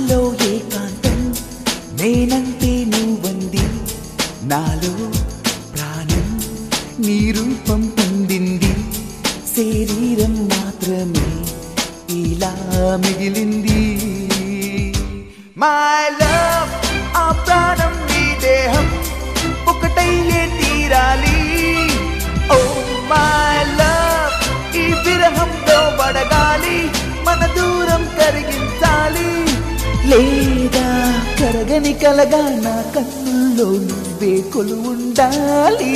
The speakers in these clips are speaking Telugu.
ఊహల్లో ఏకాంతం నేనంటే నువ్వంది నాలో ప్రాణం నీ రూపం పొందింది శరీరం మాత్రమే ఇలా మిగిలింది మై లవ్ ఆ ప్రాణం నీ దేహం ఒకటయ్యే తీరాలి ఓ మై లవ్ ఈ విరహంతో పడగాలి మన దూరం కరిగించాలి లేదా కరగని కలగా నా కన్నుల్లో నువ్వే కొలు ఉండాలి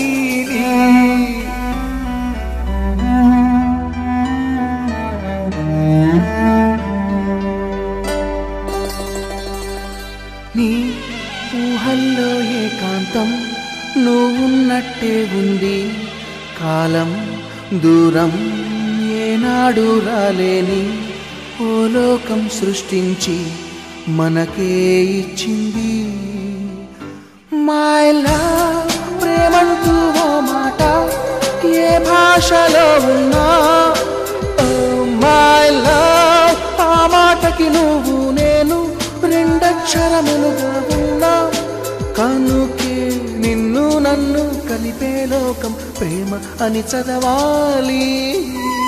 నీ ఊహల్లో ఏకాంతం నువ్వున్నట్టే ఉంది కాలం దూరం ఏనాడు రాలేని ఓ లోకం సృష్టించి మనకే ఇచ్చింది మై లవ్ ప్రేమంటూ ఓ మాట ఏ భాషలో ఉన్నా ఓ మై లవ్ ఆ మాటకి నువ్వు నేను రెండక్షరములుగా ఉన్నా కనుకే నిన్ను నన్ను కలిపే లోకం ప్రేమ అని చదవాలి